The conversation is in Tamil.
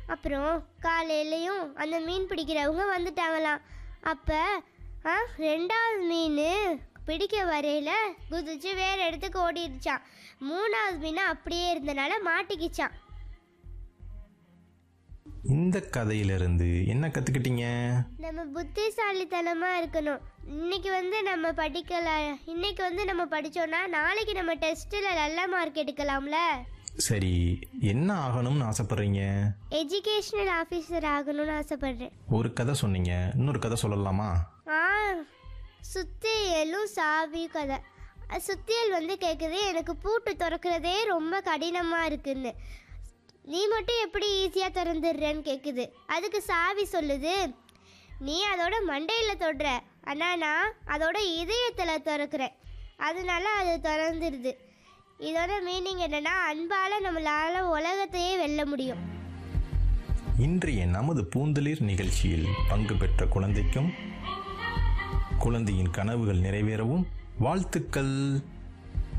அப்புறம் காலையிலையும் அந்த மீன் பிடிக்கிறவங்க வந்துட்டாங்களாம் அப்போ ஆ ரெண்டாவது மீன் பிடிக்க வரையில குதிச்சு வேற இடத்துக்கு ஓடிடுச்சான் மூணாவது மீன் அப்படியே இருந்தனால மாட்டிக்கிச்சான் இந்த கதையிலிருந்து என்ன கற்றுக்கிட்டீங்க நம்ம புத்திசாலித்தனமாக இருக்கணும் இன்னைக்கு வந்து நம்ம படிக்கல இன்னைக்கு வந்து நம்ம படித்தோன்னா நாளைக்கு நம்ம டெஸ்ட்டில் நல்ல மார்க் எடுக்கலாம்ல சரி என்ன ஆகணும்னு ஆசைப்படுறீங்க எஜுகேஷ்னல் ஆஃபீஸர் ஆகணும்னு ஆசைப்படுறேன் ஒரு கதை சொன்னீங்க இன்னொரு கதை சொல்லலாமா ஆ சுத்தியலும் சாவி கதை அஹ் சுத்தியல் வந்து கேட்குது எனக்கு பூட்டு திறக்கிறதே ரொம்ப கடினமாக இருக்குன்னு நீ மட்டும் எப்படி ஈஸியாக திறந்துடுறேன்னு கேட்குது அதுக்கு சாவி சொல்லுது நீ அதோட மண்டையில் தொடுற ஆனால் நான் அதோட இதயத்தில் திறக்கிறேன் அதனால அது திறந்துடுது இதோட மீனிங் என்னன்னா அன்பால் நம்மளால உலகத்தையே வெல்ல முடியும் இன்றைய நமது பூந்தளிர் நிகழ்ச்சியில் பங்கு பெற்ற குழந்தைக்கும் குழந்தையின் கனவுகள் நிறைவேறவும் வாழ்த்துக்கள்